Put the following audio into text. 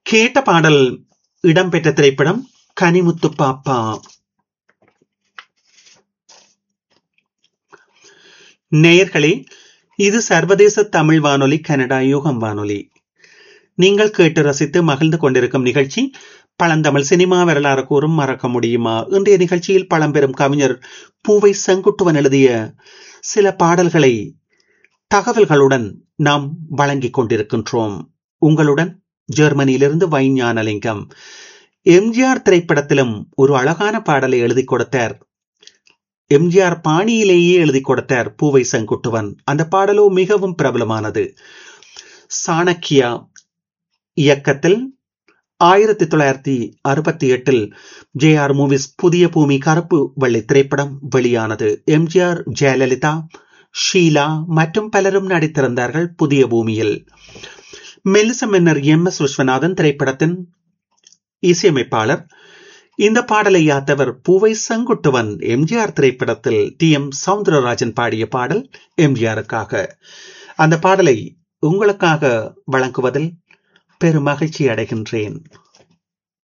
கேட்ட பாடல் இடம்பெற்ற திரைப்படம் கனிமுத்து பாப்பா நேயர்களே இது சர்வதேச தமிழ் வானொலி கனடா யூகம் வானொலி நீங்கள் கேட்டு ரசித்து மகிழ்ந்து கொண்டிருக்கும் நிகழ்ச்சி பழந்தமிழ் சினிமா வரலாறு கூறும் மறக்க முடியுமா இன்றைய நிகழ்ச்சியில் பழம்பெரும் கவிஞர் பூவை செங்குட்டுவன் எழுதிய சில பாடல்களை தகவல்களுடன் நாம் வழங்கிக் கொண்டிருக்கின்றோம் உங்களுடன் ஜெர்மனியிலிருந்து வைஞானலிங்கம் எம்ஜிஆர் திரைப்படத்திலும் ஒரு அழகான பாடலை எழுதி கொடுத்தார் எம்ஜிஆர் பாணியிலேயே எழுதி கொடுத்தார் பூவை செங்குட்டுவன் அந்த பாடலோ மிகவும் பிரபலமானது சாணக்கியா இயக்கத்தில் ஆயிரத்தி தொள்ளாயிரத்தி அறுபத்தி எட்டில் ஜே ஆர் மூவிஸ் புதிய பூமி கருப்பு வெள்ளை திரைப்படம் வெளியானது எம்ஜிஆர் ஜெயலலிதா ஷீலா மற்றும் பலரும் நடித்திருந்தார்கள் புதிய பூமியில் மெல்லிச மன்னர் எம் எஸ் விஸ்வநாதன் திரைப்படத்தின் இசையமைப்பாளர் இந்த பாடலை யாத்தவர் பூவை செங்குட்டுவன் எம்ஜிஆர் திரைப்படத்தில் டி எம் சவுந்தரராஜன் பாடிய பாடல் எம்ஜிஆருக்காக அந்த பாடலை உங்களுக்காக வழங்குவதில் பெரும் மகிழ்ச்சி அடைகின்றேன்